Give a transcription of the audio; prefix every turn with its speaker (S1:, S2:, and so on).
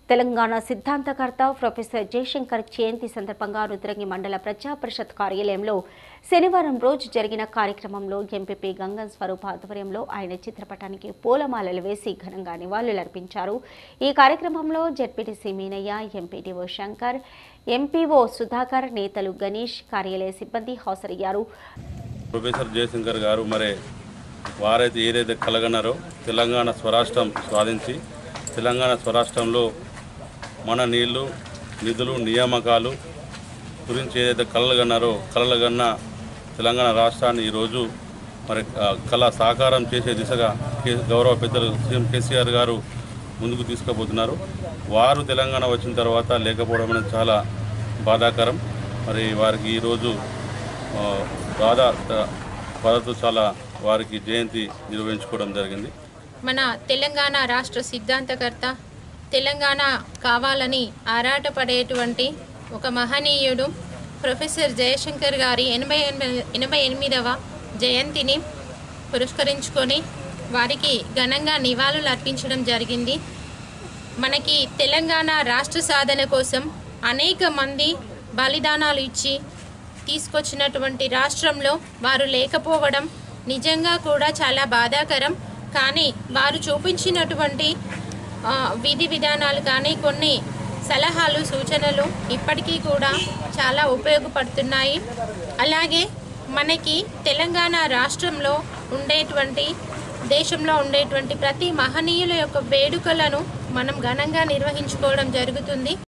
S1: తెలంగాణ సిద్ధాంతకర్త ప్రొఫెసర్ జయశంకర్ జయంతి సందర్భంగా రుద్రంగి మండల ప్రజా పరిషత్ కార్యాలయంలో శనివారం రోజు జరిగిన కార్యక్రమంలో ఎంపీపీ గంగం స్వరూప్ ఆధ్వర్యంలో ఆయన చిత్రపటానికి పూలమాలలు వేసి ఘనంగా నివాళులర్పించారు ఈ కార్యక్రమంలో ZPTC Meenaiah MPTO Shankar MPO Sudhakar నేతలు గణేష్ కార్యాలయ సిబ్బంది హాజరయ్యారు
S2: ప్రొఫెసర్ జయశంకర్ గారు మరి వారైతే ఏదైతే కలగన్నారో తెలంగాణ స్వరాష్ట్రం సాధించి తెలంగాణ స్వరాష్ట్రంలో మన నీళ్లు నిధులు నియామకాలు గురించి ఏదైతే కలలుగన్నారో కలలుగన్న తెలంగాణ రాష్ట్రాన్ని ఈరోజు మరి ఆ, కళ సాకారం చేసే దిశగా కే- గౌరవ పెద్దలు సీఎం కేసీఆర్ గారు ముందుకు తీసుకుపోతున్నారు వారు తెలంగాణ వచ్చిన తర్వాత లేకపోవడం అనేది చాలా బాధాకరం మరి వారికి ఈరోజు ఆ, బాధ బాధతో చాలా వారికి జయంతి నిర్వహించుకోవడం జరిగింది
S3: మన తెలంగాణ రాష్ట్ర సిద్ధాంతకర్త తెలంగాణ కావాలని ఆరాటపడేటువంటి ఒక మహనీయుడు ప్రొఫెసర్ జయశంకర్ గారి ఎనభై ఎనిమిది ఎనభై ఎనిమిదవ జయంతిని పురస్కరించుకొని వారికి ఘనంగా నివాళులు అర్పించడం జరిగింది మనకి తెలంగాణ రాష్ట్ర సాధన కోసం అనేక మంది బలిదానాలు ఇచ్చి తీసుకొచ్చినటువంటి రాష్ట్రంలో వారు లేకపోవడం నిజంగా కూడా చాలా బాధాకరం కానీ వారు చూపించినటువంటి ఆ, విధి విధానాలు కానీ కొన్ని సలహాలు సూచనలు ఇప్పటికీ కూడా చాలా ఉపయోగపడుతున్నాయి అలాగే మనకి తెలంగాణ రాష్ట్రంలో ఉండేటువంటి దేశంలో ఉండేటువంటి ప్రతి మహనీయుల యొక్క వేడుకలను మనం ఘనంగా నిర్వహించుకోవడం జరుగుతుంది